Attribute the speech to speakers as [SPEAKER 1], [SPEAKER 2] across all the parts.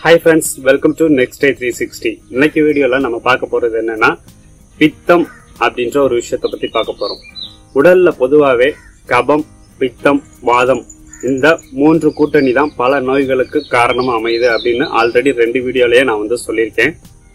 [SPEAKER 1] hi friends welcome to next day three sixty இன்னைக்கு வீடியோல நம்ம பார்க்க போறது என்னன்னா பித்தம் அப்படின்ற ஒரு விஷயத்தை பத்தி பார்க்க போறோம் உடல்ல பொதுவாகவே கபம் பித்தம் வாதம் இந்த மூன்று கூட்டணி தான் பல நோய்களுக்கு காரணமா அமையுது அப்படின்னு ஆல்ரெடி ரெண்டு வீடியோலயே நான் வந்து சொல்லியிருக்கேன்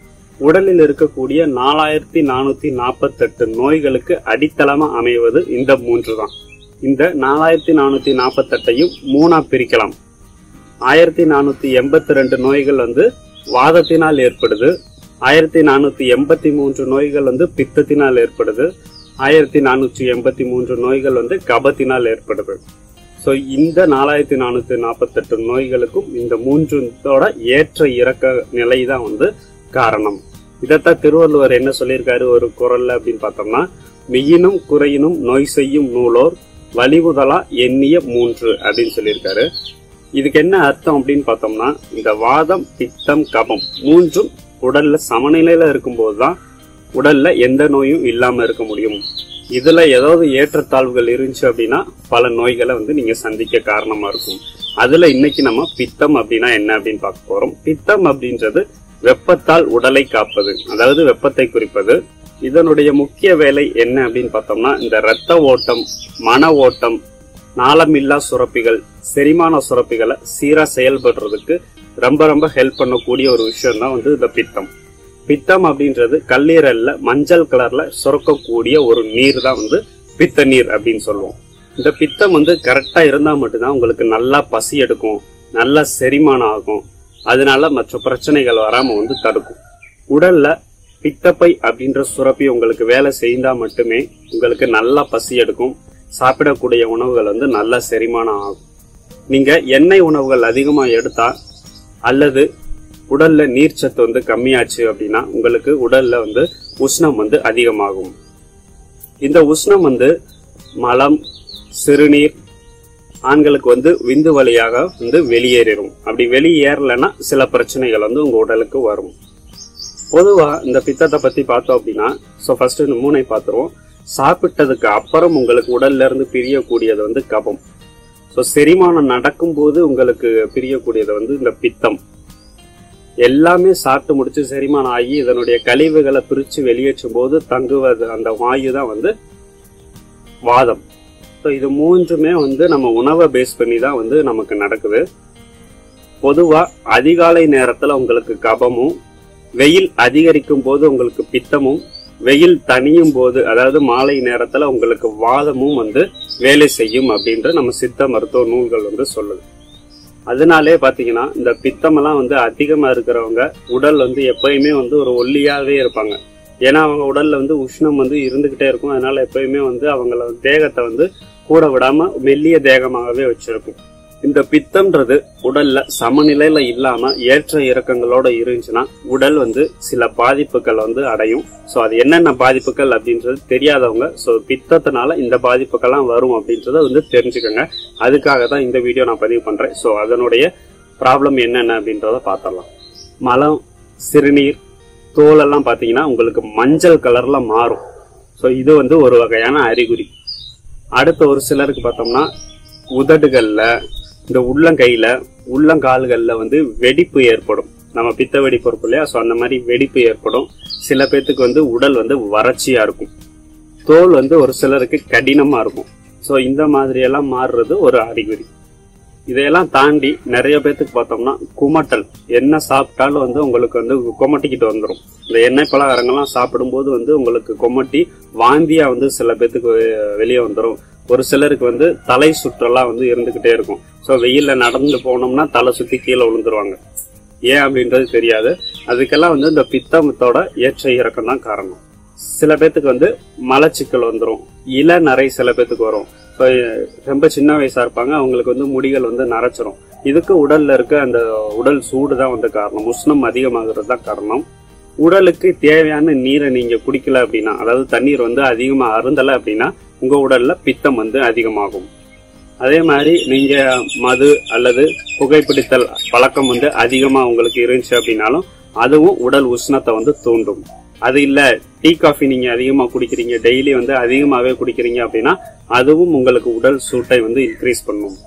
[SPEAKER 1] உடலில் இருக்கக்கூடிய நாலாயிரத்தி நானூத்தி நாற்பத்தெட்டு நோய்களுக்கு அடித்தளமா அமைவது இந்த மூன்று தான் இந்த நாலாயிரத்தி நானூத்தி நாற்பத்தெட்டையும் மூணா பிரிக்கலாம் ஆயிரத்தி நானூத்தி எண்பத்தி ரெண்டு நோய்கள் வந்து வாதத்தினால் ஏற்படுது ஆயிரத்தி நானூத்தி எண்பத்தி மூன்று நோய்கள் வந்து பித்தத்தினால் ஏற்படுது ஆயிரத்தி நானூற்றி எண்பத்தி மூன்று நோய்கள் வந்து கபத்தினால் ஏற்படுது ஸோ இந்த நாலாயிரத்தி நானூத்தி நாற்பத்தெட்டு நோய்களுக்கும் இந்த மூன்றோட ஏற்ற இறக்க நிலை தான் வந்து காரணம் இதைத்தான் திருவள்ளுவர் என்ன சொல்லியிருக்காரு ஒரு குரல்ல அப்படின்னு பார்த்தோம்னா மெய்யினும் குறையினும் நோய் செய்யும் நூலோர் வலிமுதலா எண்ணிய மூன்று அப்படின்னு சொல்லியிருக்காரு இதுக்கு என்ன அர்த்தம் அப்படின்னு பார்த்தோம்னா இந்த வாதம் பித்தம் கபம் மூன்றும் உடல்ல சமநிலையில இருக்கும்போது தான் உடல்ல எந்த நோயும் இல்லாம இருக்க முடியும் இதுல ஏதாவது ஏற்றத்தாழ்வுகள் இருந்துச்சு அப்படின்னா பல நோய்களை வந்து நீங்க சந்திக்க காரணமா இருக்கும் அதுல இன்னைக்கு நம்ம பித்தம் அப்படின்னா என்ன அப்படின்னு பார்க்க போறோம் பித்தம் அப்படின்றது வெப்பத்தால் உடலை காப்பது அதாவது வெப்பத்தை குறிப்பது இதனுடைய முக்கிய வேலை என்ன அப்படின்னு பார்த்தோம்னா இந்த இரத்த ஓட்டம் மன ஓட்டம் நாளமில்லா சுரப்பிகள் செரிமான சுரப்பிகளை சீரா செயல்படுறதுக்கு ரொம்ப ரொம்ப ஹெல்ப் பண்ணக்கூடிய ஒரு விஷயம் தான் வந்து இந்த பித்தம் பித்தம் அப்படின்றது கல்லீரல்ல மஞ்சள் கலர்ல சுரக்கக்கூடிய ஒரு நீர் தான் வந்து பித்த நீர் அப்படின்னு சொல்லுவோம் இந்த பித்தம் வந்து கரெக்டா இருந்தா மட்டும்தான் உங்களுக்கு நல்லா பசி எடுக்கும் நல்லா செரிமானம் ஆகும் அதனால மற்ற பிரச்சனைகள் வராம வந்து தடுக்கும் உடல்ல பித்தப்பை அப்படின்ற சுரப்பி உங்களுக்கு வேலை செய்தா மட்டுமே உங்களுக்கு நல்லா பசி எடுக்கும் சாப்பிடக்கூடிய உணவுகள் வந்து நல்லா செரிமானம் ஆகும் நீங்க எண்ணெய் உணவுகள் அதிகமா எடுத்தா அல்லது உடல்ல நீர்ச்சத்து வந்து கம்மியாச்சு அப்படின்னா உங்களுக்கு உடல்ல வந்து உஷ்ணம் வந்து அதிகமாகும் இந்த உஷ்ணம் வந்து மலம் சிறுநீர் ஆண்களுக்கு வந்து விந்து வழியாக வந்து வெளியேறிடும் அப்படி வெளியேறலைன்னா சில பிரச்சனைகள் வந்து உங்க உடலுக்கு வரும் பொதுவா இந்த பித்தத்தை பத்தி பார்த்தோம் அப்படின்னா ஸோ ஃபர்ஸ்ட் இந்த மூனை பார்த்துருவோம் சாப்பிட்டதுக்கு அப்புறம் உங்களுக்கு உடல்ல இருந்து பிரியக்கூடியது வந்து கபம் ஸோ செரிமானம் நடக்கும்போது உங்களுக்கு பிரியக்கூடியது வந்து இந்த பித்தம் எல்லாமே சாப்பிட்டு முடிச்சு செரிமானம் ஆகி இதனுடைய கழிவுகளை பிரிச்சு வெளியேற்றும் போது தங்குவது அந்த வாயு தான் வந்து வாதம் ஸோ இது மூன்றுமே வந்து நம்ம உணவை பேஸ் பண்ணி தான் வந்து நமக்கு நடக்குது பொதுவா அதிகாலை நேரத்துல உங்களுக்கு கபமும் வெயில் அதிகரிக்கும் போது உங்களுக்கு பித்தமும் வெயில் தனியும் போது அதாவது மாலை நேரத்துல உங்களுக்கு வாதமும் வந்து வேலை செய்யும் அப்படின்ற நம்ம சித்த மருத்துவ நூல்கள் வந்து சொல்லுது அதனாலே பாத்தீங்கன்னா இந்த பித்தமெல்லாம் வந்து அதிகமா இருக்கிறவங்க உடல் வந்து எப்பயுமே வந்து ஒரு ஒல்லியாவே இருப்பாங்க ஏன்னா அவங்க உடல்ல வந்து உஷ்ணம் வந்து இருந்துகிட்டே இருக்கும் அதனால எப்பயுமே வந்து அவங்கள தேகத்தை வந்து கூட விடாம மெல்லிய தேகமாகவே வச்சிருக்கும் இந்த பித்தம்ன்றது உடல்ல சமநிலையில இல்லாம ஏற்ற இறக்கங்களோட இருந்துச்சுன்னா உடல் வந்து சில பாதிப்புகள் வந்து அடையும் ஸோ அது என்னென்ன பாதிப்புகள் அப்படின்றது தெரியாதவங்க ஸோ பித்தத்தினால இந்த பாதிப்புகள்லாம் வரும் அப்படின்றத வந்து தெரிஞ்சுக்கோங்க அதுக்காக தான் இந்த வீடியோ நான் பதிவு பண்றேன் ஸோ அதனுடைய ப்ராப்ளம் என்னென்ன அப்படின்றத பார்த்துடலாம் மலம் சிறுநீர் தோலெல்லாம் பார்த்தீங்கன்னா உங்களுக்கு மஞ்சள் கலர்ல மாறும் ஸோ இது வந்து ஒரு வகையான அறிகுறி அடுத்த ஒரு சிலருக்கு பார்த்தோம்னா உதடுகள்ல இந்த உள்ளங்கையில உள்ளங்கால்கள்ல வந்து வெடிப்பு ஏற்படும் நம்ம பித்த வெடிப்பு இருக்கும் இல்லையா ஸோ அந்த மாதிரி வெடிப்பு ஏற்படும் சில பேர்த்துக்கு வந்து உடல் வந்து வறட்சியா இருக்கும் தோல் வந்து ஒரு சிலருக்கு கடினமா இருக்கும் ஸோ இந்த மாதிரி எல்லாம் மாறுறது ஒரு அறிகுறி இதையெல்லாம் தாண்டி நிறைய பேர்த்துக்கு பார்த்தோம்னா குமட்டல் என்ன சாப்பிட்டாலும் வந்து உங்களுக்கு வந்து கொமட்டிக்கிட்டு வந்துடும் இந்த எண்ணெய் பலகாரங்கள்லாம் சாப்பிடும்போது வந்து உங்களுக்கு கொமட்டி வாந்தியா வந்து சில பேர்த்துக்கு வெளியே வந்துடும் ஒரு சிலருக்கு வந்து தலை சுற்றெல்லாம் வந்து இருந்துகிட்டே இருக்கும் ஸோ வெயில்ல நடந்து போனோம்னா தலை சுத்தி கீழே விழுந்துருவாங்க ஏன் அப்படின்றது தெரியாது அதுக்கெல்லாம் வந்து இந்த பித்தமத்தோட ஏற்ற இறக்கம் தான் காரணம் சில பேர்த்துக்கு வந்து மலச்சிக்கல் வந்துடும் இள நரை சில பேர்த்துக்கு வரும் ஸோ ரொம்ப சின்ன வயசா இருப்பாங்க அவங்களுக்கு வந்து முடிகள் வந்து நரைச்சிரும் இதுக்கு உடல்ல இருக்க அந்த உடல் சூடு தான் வந்து காரணம் உஷ்ணம் அதிகமாகிறது தான் காரணம் உடலுக்கு தேவையான நீரை நீங்க குடிக்கல அப்படின்னா அதாவது தண்ணீர் வந்து அதிகமா அருந்தல அப்படின்னா உங்க உடல்ல பித்தம் வந்து அதிகமாகும் அதே மாதிரி நீங்க மது அல்லது புகைப்பிடித்தல் பழக்கம் வந்து அதிகமா உங்களுக்கு இருந்துச்சு அப்படின்னாலும் அதுவும் உடல் உஷ்ணத்தை வந்து தூண்டும் அது இல்ல டீ காஃபி நீங்க அதிகமா குடிக்கிறீங்க டெய்லி வந்து அதிகமாவே குடிக்கிறீங்க அப்படின்னா அதுவும் உங்களுக்கு உடல் சூட்டை வந்து இன்க்ரீஸ் பண்ணும்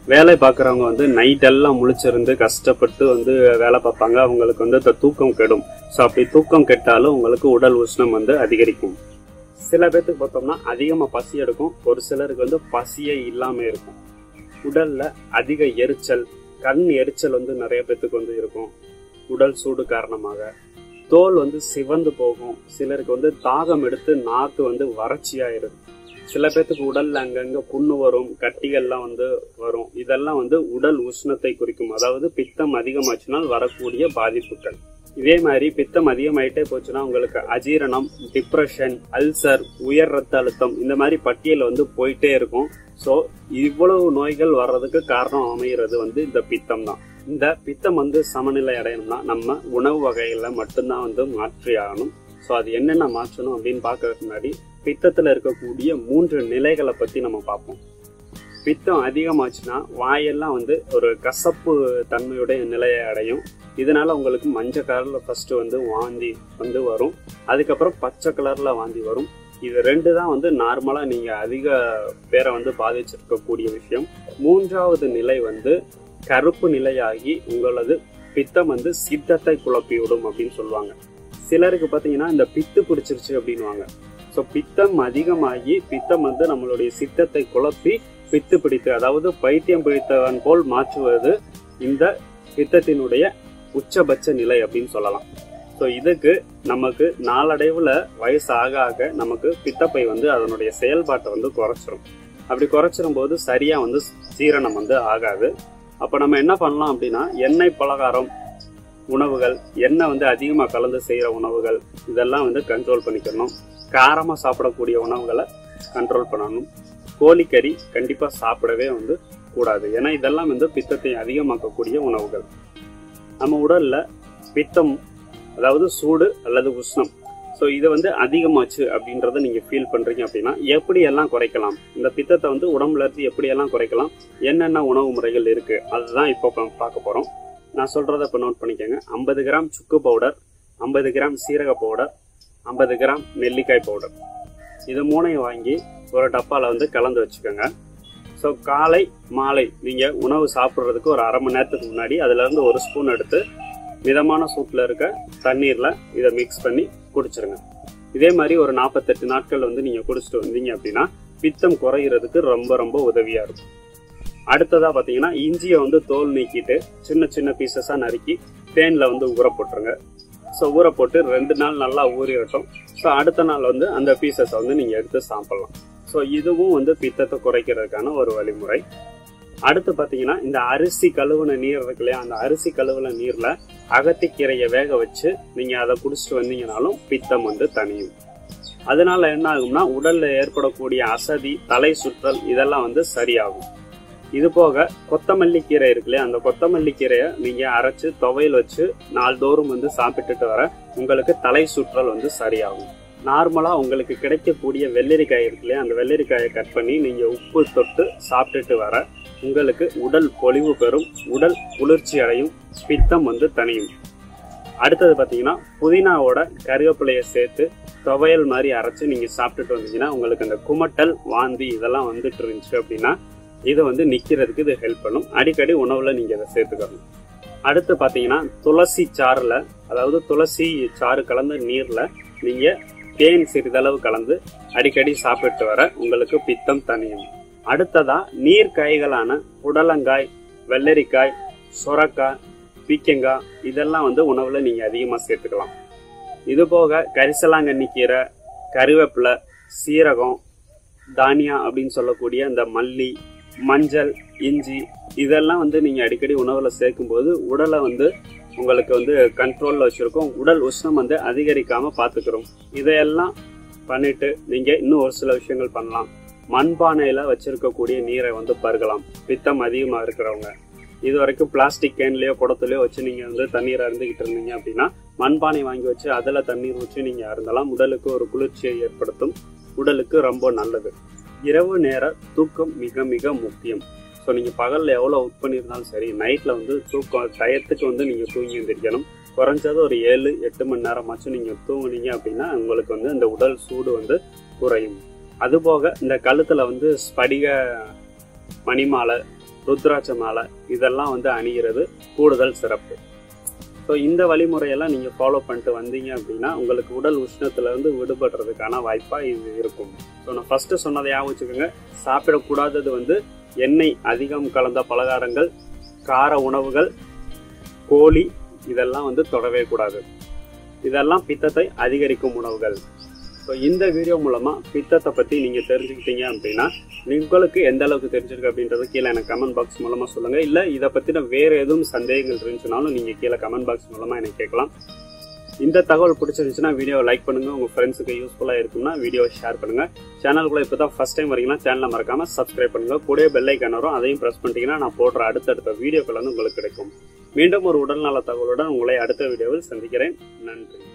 [SPEAKER 1] வேலை பார்க்குறவங்க வந்து நைட் எல்லாம் முழிச்சிருந்து கஷ்டப்பட்டு வந்து வேலை பார்ப்பாங்க அவங்களுக்கு வந்து அந்த தூக்கம் கெடும் ஸோ அப்படி தூக்கம் கெட்டாலும் உங்களுக்கு உடல் உஷ்ணம் வந்து அதிகரிக்கும் சில பேர்த்துக்கு பார்த்தோம்னா அதிகமாக பசி எடுக்கும் ஒரு சிலருக்கு வந்து பசியே இல்லாமல் இருக்கும் உடல்ல அதிக எரிச்சல் கண் எரிச்சல் வந்து நிறைய பேர்த்துக்கு வந்து இருக்கும் உடல் சூடு காரணமாக தோல் வந்து சிவந்து போகும் சிலருக்கு வந்து தாகம் எடுத்து நாக்கு வந்து வறட்சியாயிருது சில பேர்த்துக்கு உடல்ல அங்கங்க புண்ணு வரும் கட்டிகள்லாம் வந்து வரும் இதெல்லாம் வந்து உடல் உஷ்ணத்தை குறிக்கும் அதாவது பித்தம் அதிகமாச்சுனால் வரக்கூடிய பாதிப்புகள் இதே மாதிரி பித்தம் அதிகமாயிட்டே போச்சுன்னா உங்களுக்கு அஜீரணம் டிப்ரெஷன் அல்சர் உயர் ரத்த அழுத்தம் இந்த மாதிரி பட்டியல் வந்து போயிட்டே இருக்கும் ஸோ இவ்வளவு நோய்கள் வர்றதுக்கு காரணம் அமைகிறது வந்து இந்த பித்தம் தான் இந்த பித்தம் வந்து சமநிலை அடையணும்னா நம்ம உணவு வகைகளை மட்டும்தான் வந்து மாற்றி ஆகணும் ஸோ அது என்னென்ன மாற்றணும் அப்படின்னு பார்க்கறதுக்கு முன்னாடி பித்தத்தில் இருக்கக்கூடிய மூன்று நிலைகளை பற்றி நம்ம பார்ப்போம் பித்தம் அதிகமாச்சுன்னா வாயெல்லாம் வந்து ஒரு கசப்பு தன்மையுடைய நிலையை அடையும் இதனால உங்களுக்கு மஞ்சள் கலர்ல ஃபர்ஸ்ட் வந்து வாந்தி வந்து வரும் அதுக்கப்புறம் பச்சை கலர்ல வாந்தி வரும் இது ரெண்டு தான் வந்து நார்மலா நீங்க அதிக பேரை வந்து பாதிச்சிருக்கக்கூடிய விஷயம் மூன்றாவது நிலை வந்து கருப்பு நிலையாகி உங்களது பித்தம் வந்து சித்தத்தை குழப்பி விடும் அப்படின்னு சொல்லுவாங்க சிலருக்கு பார்த்தீங்கன்னா இந்த பித்து பிடிச்சிருச்சு அப்படின்வாங்க ஸோ பித்தம் அதிகமாகி பித்தம் வந்து நம்மளுடைய சித்தத்தை குழப்பி பித்து பிடித்து அதாவது பைத்தியம் பிடித்தவன் போல் மாற்றுவது இந்த பித்தத்தினுடைய உச்சபட்ச நிலை அப்படின்னு சொல்லலாம் ஸோ இதுக்கு நமக்கு நாளடைவில் வயசு ஆக ஆக நமக்கு பித்தப்பை வந்து அதனுடைய செயல்பாட்டை வந்து குறைச்சிரும் அப்படி குறைச்சிரும் போது சரியா வந்து ஜீரணம் வந்து ஆகாது அப்போ நம்ம என்ன பண்ணலாம் அப்படின்னா எண்ணெய் பலகாரம் உணவுகள் எண்ணெய் வந்து அதிகமாக கலந்து செய்கிற உணவுகள் இதெல்லாம் வந்து கண்ட்ரோல் பண்ணிக்கணும் காரமாக சாப்பிடக்கூடிய உணவுகளை கண்ட்ரோல் பண்ணணும் கோழிக்கறி கண்டிப்பாக சாப்பிடவே வந்து கூடாது ஏன்னா இதெல்லாம் வந்து பித்தத்தை அதிகமாக்கக்கூடிய உணவுகள் நம்ம உடல்ல பித்தம் அதாவது சூடு அல்லது உஷ்ணம் ஸோ இது வந்து அதிகமாச்சு அப்படின்றத நீங்க ஃபீல் பண்றீங்க அப்படின்னா எப்படி எல்லாம் குறைக்கலாம் இந்த பித்தத்தை வந்து உடம்புல இருந்து எப்படி எல்லாம் குறைக்கலாம் என்னென்ன உணவு முறைகள் இருக்கு அதுதான் இப்போ பா- பார்க்க போறோம் நான் சொல்றத இப்போ நோட் பண்ணிக்கோங்க ஐம்பது கிராம் சுக்கு பவுடர் ஐம்பது கிராம் சீரக பவுடர் ஐம்பது கிராம் நெல்லிக்காய் பவுடர் இது மூணையும் வாங்கி ஒரு டப்பால வந்து கலந்து வச்சுக்கோங்க ஸோ காலை மாலை நீங்க உணவு சாப்பிட்றதுக்கு ஒரு அரை மணி நேரத்துக்கு முன்னாடி அதுல இருந்து ஒரு ஸ்பூன் எடுத்து மிதமான சூட்டில் இருக்க தண்ணீர்ல இதை மிக்ஸ் பண்ணி குடிச்சிருங்க இதே மாதிரி ஒரு நாற்பத்தெட்டு நாட்கள் வந்து நீங்க குடிச்சிட்டு வந்தீங்க அப்படின்னா பித்தம் குறையிறதுக்கு ரொம்ப ரொம்ப உதவியா இருக்கும் அடுத்ததா பாத்தீங்கன்னா இஞ்சியை வந்து தோல் நீக்கிட்டு சின்ன சின்ன பீசஸா நறுக்கி தேன்ல வந்து ஊற போட்டுருங்க ஸோ ஊற போட்டு ரெண்டு நாள் நல்லா ஊறிடட்டும் ஸோ அடுத்த நாள் வந்து அந்த பீசஸை வந்து நீங்க எடுத்து சாப்பிடலாம் ஸோ இதுவும் வந்து பித்தத்தை குறைக்கிறதுக்கான ஒரு வழிமுறை அடுத்து பாத்தீங்கன்னா இந்த அரிசி கழுவுன நீர் இருக்கு இல்லையா அந்த அரிசி கழுவுன நீர்ல அகத்திக்கீரையை வேக வச்சு நீங்க அதை குடிச்சிட்டு வந்தீங்கனாலும் பித்தம் வந்து தணியும் அதனால என்ன ஆகும்னா உடல்ல ஏற்படக்கூடிய அசதி தலை சுற்றல் இதெல்லாம் வந்து சரியாகும் இது போக கொத்தமல்லி கீரை இருக்கு இல்லையா அந்த கொத்தமல்லி கீரையை நீங்க அரைச்சு துவையல் வச்சு நாள்தோறும் வந்து சாப்பிட்டுட்டு வர உங்களுக்கு தலை சுற்றல் வந்து சரியாகும் நார்மலா உங்களுக்கு கிடைக்கக்கூடிய வெள்ளரிக்காய் இருக்கு இல்லையா அந்த வெள்ளரிக்காயை கட் பண்ணி நீங்க உப்பு தொட்டு சாப்பிட்டுட்டு வர உங்களுக்கு உடல் பொலிவு பெறும் உடல் குளிர்ச்சி அடையும் பித்தம் வந்து தணியும் அடுத்தது பார்த்தீங்கன்னா புதினாவோட கருவேப்பிலையை சேர்த்து துவையல் மாதிரி அரைச்சு நீங்க சாப்பிட்டுட்டு வந்தீங்கன்னா உங்களுக்கு அந்த குமட்டல் வாந்தி இதெல்லாம் வந்துட்டு இருந்துச்சு அப்படின்னா இது வந்து நிக்கிறதுக்கு இது ஹெல்ப் பண்ணும் அடிக்கடி உணவுல நீங்க இதை சேர்த்துக்கணும் அடுத்து பார்த்தீங்கன்னா துளசி சாறுல அதாவது துளசி சாறு கலந்த நீர்ல நீங்க தேன் சிறிதளவு கலந்து அடிக்கடி சாப்பிட்டு வர உங்களுக்கு பித்தம் தணியும் அடுத்ததா நீர் காய்களான புடலங்காய் வெள்ளரிக்காய் சுரக்காய் பீக்கங்காய் இதெல்லாம் வந்து உணவுல நீங்க அதிகமா சேர்த்துக்கலாம் இது போக கரிசலாங்கண்ணி கீரை கருவேப்பிலை சீரகம் தானியா அப்படின்னு சொல்லக்கூடிய இந்த மல்லி மஞ்சள் இஞ்சி இதெல்லாம் வந்து நீங்க அடிக்கடி உணவுல சேர்க்கும்போது உடலை வந்து உங்களுக்கு வந்து கண்ட்ரோல்ல வச்சிருக்கோம் உடல் உஷ்ணம் வந்து அதிகரிக்காம பாத்துக்கிறோம் இதையெல்லாம் பண்ணிட்டு நீங்க இன்னும் ஒரு சில விஷயங்கள் பண்ணலாம் மண்பானையில வச்சிருக்கக்கூடிய நீரை வந்து பருகலாம் பித்தம் அதிகமா இருக்கிறவங்க இது வரைக்கும் பிளாஸ்டிக் கேன்லயோ குடத்துலயோ வச்சு நீங்க வந்து தண்ணீர் அருந்துகிட்டு இருந்தீங்க அப்படின்னா மண்பானை வாங்கி வச்சு அதுல தண்ணீர் ஊற்றி நீங்க அருந்தலாம் உடலுக்கு ஒரு குளிர்ச்சியை ஏற்படுத்தும் உடலுக்கு ரொம்ப நல்லது இரவு நேர தூக்கம் மிக மிக முக்கியம் ஸோ நீங்கள் பகலில் எவ்வளோ ஒர்க் பண்ணியிருந்தாலும் சரி நைட்டில் வந்து தூக்கம் டயத்துக்கு வந்து நீங்கள் தூங்கி எழுந்திரிக்கணும் குறைஞ்சது ஒரு ஏழு எட்டு மணி நேரமாச்சும் நீங்கள் தூங்குனீங்க அப்படின்னா உங்களுக்கு வந்து இந்த உடல் சூடு வந்து குறையும் அதுபோக இந்த கழுத்தில் வந்து ஸ்படிக மணிமாலை ருத்ராட்ச மாலை இதெல்லாம் வந்து அணிகிறது கூடுதல் சிறப்பு ஸோ இந்த வழிமுறையெல்லாம் நீங்கள் ஃபாலோ பண்ணிட்டு வந்தீங்க அப்படின்னா உங்களுக்கு உடல் உஷ்ணத்துலேருந்து விடுபடுறதுக்கான வாய்ப்பாக இது இருக்கும் ஸோ நான் ஃபஸ்ட்டு சொன்னதை ஞாபகம் வச்சுக்கோங்க சாப்பிடக்கூடாதது வந்து எண்ணெய் அதிகம் கலந்த பலகாரங்கள் கார உணவுகள் கோழி இதெல்லாம் வந்து தொடவே கூடாது இதெல்லாம் பித்தத்தை அதிகரிக்கும் உணவுகள் ஸோ இந்த வீடியோ மூலமா பித்தத்தை பத்தி நீங்க தெரிஞ்சுக்கிட்டீங்க அப்படின்னா உங்களுக்கு எந்த அளவுக்கு தெரிஞ்சிருக்கு அப்படின்றது கீழே எனக்கு கமெண்ட் பாக்ஸ் மூலமா சொல்லுங்க இல்ல இதை பத்தின வேற எதுவும் சந்தேகங்கள் இருந்துச்சுனாலும் நீங்க கீழே கமெண்ட் பாக்ஸ் மூலமா எனக்கு கேட்கலாம் இந்த தகவல் பிடிச்சிருந்துச்சுன்னா வீடியோ லைக் பண்ணுங்க உங்க ஃப்ரெண்ட்ஸுக்கு யூஸ்ஃபுல்லா இருக்கும்னா வீடியோ ஷேர் பண்ணுங்க சேனலுக்குள்ள இப்பதான் ஃபர்ஸ்ட் டைம் வரீங்கன்னா சேனலை மறக்காம சப்ஸ்கிரைப் பண்ணுங்க கூடவே பெல் ஐக்கான் வரும் அதையும் பிரஸ் பண்ணிட்டீங்கன்னா நான் போடுற அடுத்தடுத்த வீடியோக்கள் வந்து உங்களுக்கு கிடைக்கும் மீண்டும் ஒரு உடல்நல தகவலுடன் உங்களை அடுத்த வீடியோவில் சந்திக்கிறேன் நன்றி